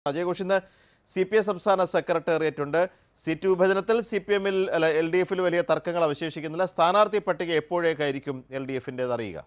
അജയ് ഘോഷ് ഇന്ന് C P M സംസ്ഥാന secretariat ഉണ്ട് സീറ്റ് വിഭജനത്തിൽ സി പി എമ്മിൽ അല്ല എൽ ഡി എഫിൽ വലിയ തർക്കങ്ങൾ അവശേഷിക്കുന്നില്ല സ്ഥാനാർത്ഥി പട്ടിക എപ്പോഴേക്കായിരിക്കും എൽ ഡി എഫിൻ്റേത് അറിയുക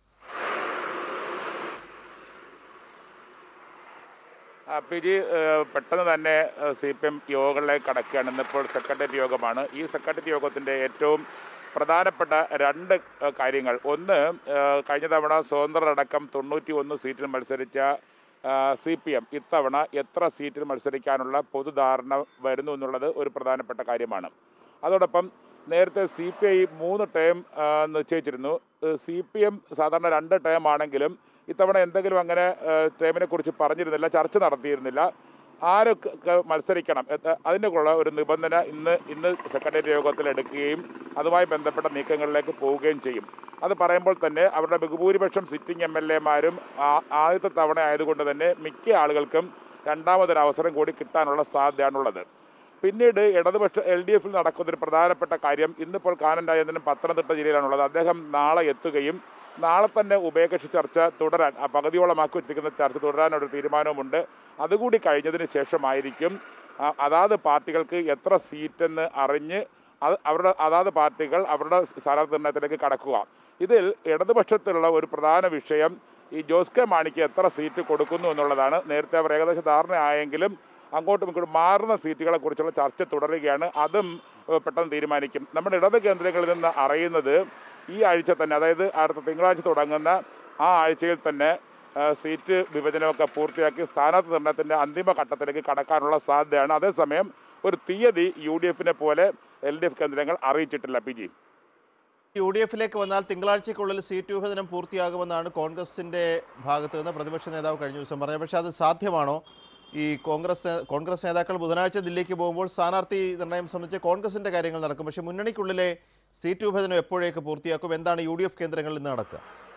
ആ, പി ജി ഏഹ്, പെട്ടെന്ന് തന്നെ സി പി എം യോഗങ്ങളിലേക്ക് കടക്കുകയാണ് ഇന്നിപ്പോൾ സെക്രട്ടേറിയറ്റ് യോഗമാണ് ഈ സെക്രട്ടേറിയറ്റ് യോഗത്തിൻ്റെ ഏറ്റവും പ്രധാനപ്പെട്ട രണ്ട് ഏഹ്, കാര്യങ്ങൾ ഒന്ന് ഏഹ്, കഴിഞ്ഞ തവണ സ്വതന്ത്രരടക്കം തൊണ്ണൂറ്റി ഒന്ന് സീറ്റിൽ മത്സരിച്ച സി പി എം ഇത്തവണ എത്ര സീറ്റിൽ മത്സരിക്കാനുള്ള പൊതുധാരണ വരുന്നു എന്നുള്ളത് ഒരു പ്രധാനപ്പെട്ട കാര്യമാണ് അതോടൊപ്പം നേരത്തെ സി പി ഐ മൂന്ന് ടേം ആ, നിശ്ചയിച്ചിരുന്നു സി പി എം സാധാരണ രണ്ട് ടേം ആണെങ്കിലും ഇത്തവണ എന്തെങ്കിലും അങ്ങനെ ടേമിനെ കുറിച്ച് പറഞ്ഞിരുന്നില്ല ചർച്ച നടത്തിയിരുന്നില്ല ആരൊക്കെ ക- മത്സരിക്കണം എത്ത- അതിനുള്ള ഒരു നിബന്ധന ഇന്ന് ഇന്ന് സെക്രട്ടേറിയറ്റ് യോഗത്തിൽ എടുക്കുകയും അതുമായി ബന്ധപ്പെട്ട നീക്കങ്ങളിലേക്ക് പോവുകയും ചെയ്യും അത് പറയുമ്പോൾ തന്നെ അവരുടെ ബഹുഭൂരിപക്ഷം സിറ്റിംഗ് എം എൽ എമാരും ആദ്യത്തെ തവണ ആയതുകൊണ്ട് തന്നെ മിക്ക ആളുകൾക്കും രണ്ടാമതൊരു അവസരം കൂടി കിട്ടാനുള്ള സാധ്യതയാണുള്ളത് പിന്നീട് ഇടതുപക്ഷ എൽ ഡി എഫിൽ നടക്കുന്ന ഒരു പ്രധാനപ്പെട്ട കാര്യം ഇന്നിപ്പോൾ കാനൻ രാജേന്ദ്രൻ പത്തനംതിട്ട ജില്ലയിലാണുള്ളത് അദ്ദേഹം നാളെ എത്തുകയും നാളെ തന്നെ ഉഭയകക്ഷി ചർച്ച തുടരാൻ ആ പകുതിയോളമാക്കി വെച്ചിരിക്കുന്ന ചർച്ച തുടരാനൊരു തീരുമാനവുമുണ്ട് അതുകൂടി കഴിഞ്ഞതിന് ശേഷമായിരിക്കും ആ, അതാത് പാർട്ടികൾക്ക് എത്ര സീറ്റെന്ന് അറിഞ്ഞ് അത് അവരുടെ അതാത് പാർട്ടികൾ അവരുടെ സ്ഥാനാർത്ഥി നിർണ്ണയത്തിലേക്ക് കടക്കുക ഇതിൽ ഇടതുപക്ഷത്തിലുള്ള ഒരു പ്രധാന വിഷയം ഈ ജോസ് കെ മാണിക്ക് എത്ര സീറ്റ് കൊടുക്കുന്നു എന്നുള്ളതാണ് നേരത്തെ അവർ ഏകദേശം ധാരണയായെങ്കിലും അങ്ങോട്ടും ഇങ്ങോട്ടും മാറുന്ന സീറ്റുകളെ കുറിച്ചുള്ള ചർച്ച തുടരുകയാണ് അതും ഏഹ്, പെട്ടെന്ന് തീരുമാനിക്കും നമ്മുടെ ഇടത് കേന്ദ്രങ്ങളിൽ നിന്ന് അറിയുന്നത് ഈ ആഴ്ച തന്നെ അതായത് അടുത്ത തിങ്കളാഴ്ച തുടങ്ങുന്ന ആ ആഴ്ചയിൽ തന്നെ ഏഹ്, സീറ്റ് വിഭജനമൊക്കെ പൂർത്തിയാക്കി സ്ഥാനാർത്ഥി നിർണ്ണയത്തിൻ്റെ അന്തിമ ഘട്ടത്തിലേക്ക് കടക്കാനുള്ള സാധ്യതയാണ് അതേസമയം ഒരു തീയതി യു ഡി എഫിനെ പോലെ എൽ ഡി എഫ് കേന്ദ്രങ്ങൾ അറിയിച്ചിട്ടില്ല പി ജി യു ഡി എഫിലേക്ക് വന്നാൽ തിങ്കളാഴ്ചയ്ക്കുള്ളിൽ സീറ്റ് വിഭജനം പൂർത്തിയാകുമെന്നാണ് കോൺഗ്രസിന്റെ ഭാഗത്ത് നിന്ന് പ്രതിപക്ഷ നേതാവ് കഴിഞ്ഞ ദിവസം പറഞ്ഞത് പക്ഷേ അത് സാധ്യമാണോ ഈ കോൺഗ്രസ് നേ- കോൺഗ്രസ് നേതാക്കൾ ബുധനാഴ്ച ദില്ലിക്ക് പോകുമ്പോൾ സ്ഥാനാർത്ഥി നിർണ്ണയം സംബന്ധിച്ച് കോൺഗ്രസിന്റെ കാര്യങ്ങൾ നടക്കും പക്ഷേ മുന്നണിക്കുള്ളിലെ സീറ്റ് വിഭജനം എപ്പോഴേക്ക് പൂർത്തിയാക്കും എന്താണ് യു ഡി എഫ് കേന്ദ്രങ്ങളിൽ നിന്ന് നടക്കുക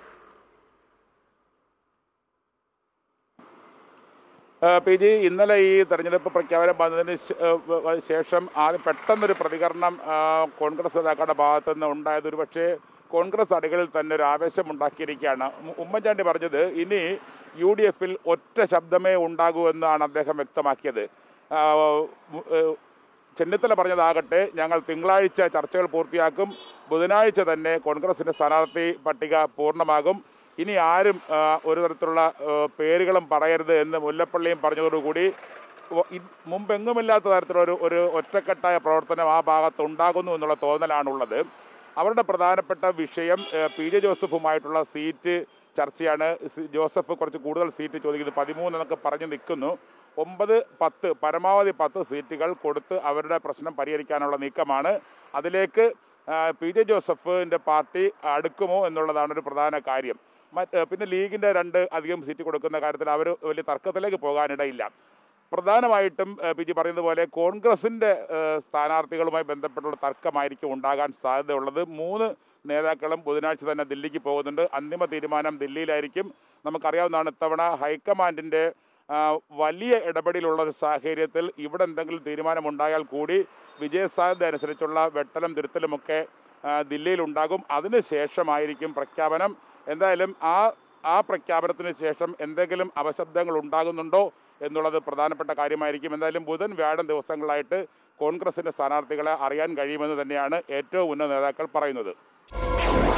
ഏഹ് പി ജി ഇന്നലെ ഈ തെരഞ്ഞെടുപ്പ് പ്രഖ്യാപനം വന്നതിന് ശേ- ഏഹ് വ- വ- ശേഷം ആദ്യം പെട്ടെന്നൊരു പ്രതികരണം ആഹ് കോൺഗ്രസ് നേതാക്കളുടെ ഭാഗത്തു നിന്ന് ഉണ്ടായത് ഒരു പക്ഷേ കോൺഗ്രസ് അണികളിൽ തന്നെ ഒരു ആവേശം ഉണ്ടാക്കിയിരിക്കുകയാണ് ഉം- ഉമ്മൻചാണ്ടി പറഞ്ഞത് ഇനി യു ഡി എഫിൽ ഒറ്റ ശബ്ദമേ ഉണ്ടാകൂ എന്നാണ് അദ്ദേഹം വ്യക്തമാക്കിയത് ആഹ് ഉ- ഏഹ് ചെന്നിത്തല പറഞ്ഞതാകട്ടെ ഞങ്ങൾ തിങ്കളാഴ്ച ചർച്ചകൾ പൂർത്തിയാക്കും ബുധനാഴ്ച തന്നെ കോൺഗ്രസിൻ്റെ സ്ഥാനാർത്ഥി പട്ടിക പൂർണ്ണമാകും ഇനി ആരും ആ, ഒരു തരത്തിലുള്ള ആ, പേരുകളും പറയരുത് എന്ന് മുല്ലപ്പള്ളിയും പറഞ്ഞതോടുകൂടി ഒ- ഇ- മുമ്പെങ്ങുമില്ലാത്ത തരത്തിലുള്ള ഒരു ഒരു ഒറ്റക്കെട്ടായ പ്രവർത്തനം ആ ഭാഗത്ത് ഉണ്ടാകുന്നു എന്നുള്ള തോന്നലാണുള്ളത് അവരുടെ പ്രധാനപ്പെട്ട വിഷയം ഏഹ്, പി ജെ ജോസഫുമായിട്ടുള്ള സീറ്റ് ചർച്ചയാണ് സി- ജോസഫ് കുറച്ച് കൂടുതൽ സീറ്റ് ചോദിക്കുന്നത് പതിമൂന്ന് എന്നൊക്കെ പറഞ്ഞ് നിൽക്കുന്നു ഒമ്പത് പത്ത് പരമാവധി പത്ത് സീറ്റുകൾ കൊടുത്ത് അവരുടെ പ്രശ്നം പരിഹരിക്കാനുള്ള നീക്കമാണ് അതിലേക്ക് ആ, പി ജെ ജോസഫിൻ്റെ പാർട്ടി അടുക്കുമോ എന്നുള്ളതാണ് ഒരു പ്രധാന കാര്യം മറ്റ് പിന്നെ ലീഗിൻ്റെ രണ്ട് അധികം സീറ്റ് കൊടുക്കുന്ന കാര്യത്തിൽ അവർ വലിയ തർക്കത്തിലേക്ക് പോകാനിടയില്ല പ്രധാനമായിട്ടും ഏഹ്, പി ജി പറയുന്നത് പോലെ കോൺഗ്രസിൻ്റെ ഏഹ്, സ്ഥാനാർത്ഥികളുമായി ബന്ധപ്പെട്ടുള്ള തർക്കമായിരിക്കും ഉണ്ടാകാൻ സാധ്യതയുള്ളത് മൂന്ന് നേതാക്കളും ബുധനാഴ്ച തന്നെ ദില്ലിക്ക് പോകുന്നുണ്ട് അന്തിമ തീരുമാനം ദില്ലിയിലായിരിക്കും നമുക്കറിയാവുന്നതാണ് ഇത്തവണ ഹൈക്കമാൻഡിൻ്റെ ആ, വലിയ ഇടപെടലുള്ള ഒരു സാഹചര്യത്തിൽ ഇവിടെ എന്തെങ്കിലും തീരുമാനമുണ്ടായാൽ കൂടി വിജയസാധ്യത അനുസരിച്ചുള്ള വെട്ടലും തിരുത്തലുമൊക്കെ ആ, ദില്ലിയിലുണ്ടാകും അതിന് ശേഷമായിരിക്കും പ്രഖ്യാപനം എന്തായാലും ആ ആ പ്രഖ്യാപനത്തിന് ശേഷം എന്തെങ്കിലും അപശബ്ദങ്ങൾ ഉണ്ടാകുന്നുണ്ടോ എന്നുള്ളത് പ്രധാനപ്പെട്ട കാര്യമായിരിക്കും എന്തായാലും ബുധൻ വ്യാഴം ദിവസങ്ങളായിട്ട് കോൺഗ്രസിൻ്റെ സ്ഥാനാർത്ഥികളെ അറിയാൻ കഴിയുമെന്ന് തന്നെയാണ് ഏറ്റവും ഉന്നത നേതാക്കൾ പറയുന്നത്